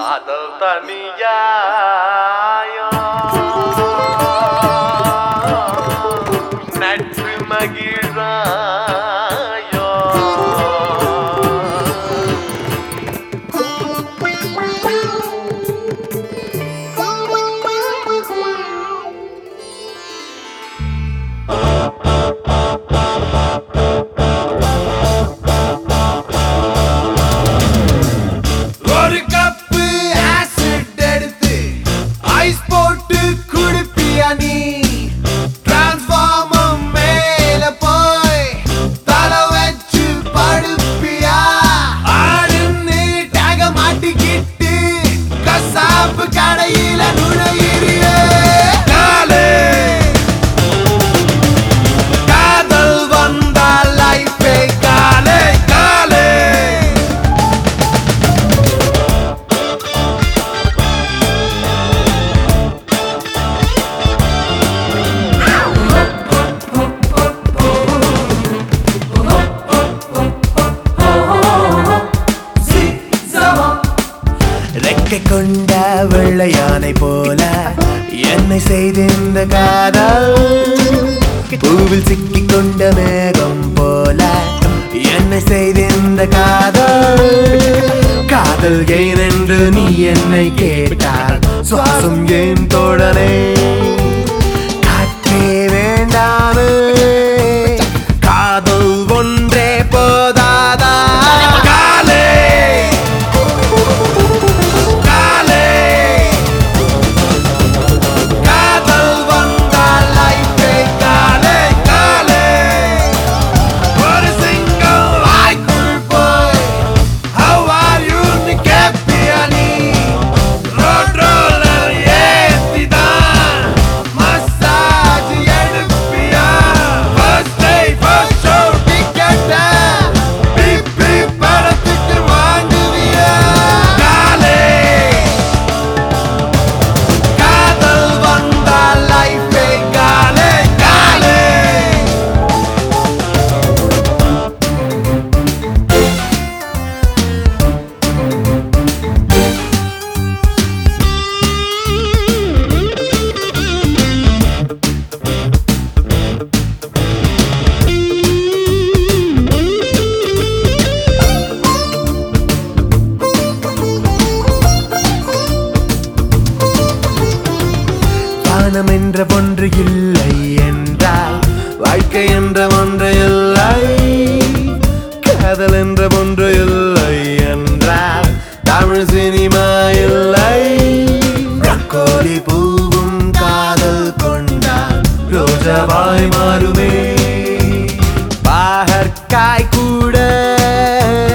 காதல் தனியாயோ நட்பு மகிழாயோ ஒரு கப்பு ஆசிட் எடுத்து ஐஸ் போட்டு குடிப்பியா நீ டிரான்ஸ்ஃபார்மர் மேல போய் தலை வச்சு படுப்பியா ஆடுன்னு டேக மாட்டிக்கிட்டு கசாப்பு கடையில நுழையிறியே காலே காதல் வந்தால் லைஃபே காலே காலே ரெக்கை கொண்ட வெள்ளையானை போல என்னை செய்திருந்த காதல் பூவில் சிக்கிக் கொண்ட மேகம் போல என்னை செய்திருந்த காதல் காதல் ஏன் என்று நீ என்னை கேட்டால் சுவாசம் ஏன் தோழனே காற்றே வேண்டாமே காதல் ஒன்றே போதாதா காலே காலே காதல் வந்தால் லைஃபே காலே காலே ஒரு சிங்கம் வாய்க்குள் போய் How are you ன்னு கேப்பியா நீ ரோட் ரோலர் ஏத்திதான் மசாஜ் எடுப்பியா ஃபர்ஸ்ட் டே ஃபர்ஸ்ட் ஷோ டிக்கெட்ட பிபி படத்துக்கு வாங்குவியா காலே காதல் வந்தால் லைஃபே காலே காலே வானம் என்ற ஒன்று இல்லை என்றால் வாழ்க்கை என்ற ஒன்று இல்லை காதல் என்ற ஒன்று இல்லை என்றால் தமிழ் சினிமா இல்லை பிரக்கோலி பூவும் காதல் கொண்டால் ரோஜாவாய் மாறுமே பாகற்காய் கூட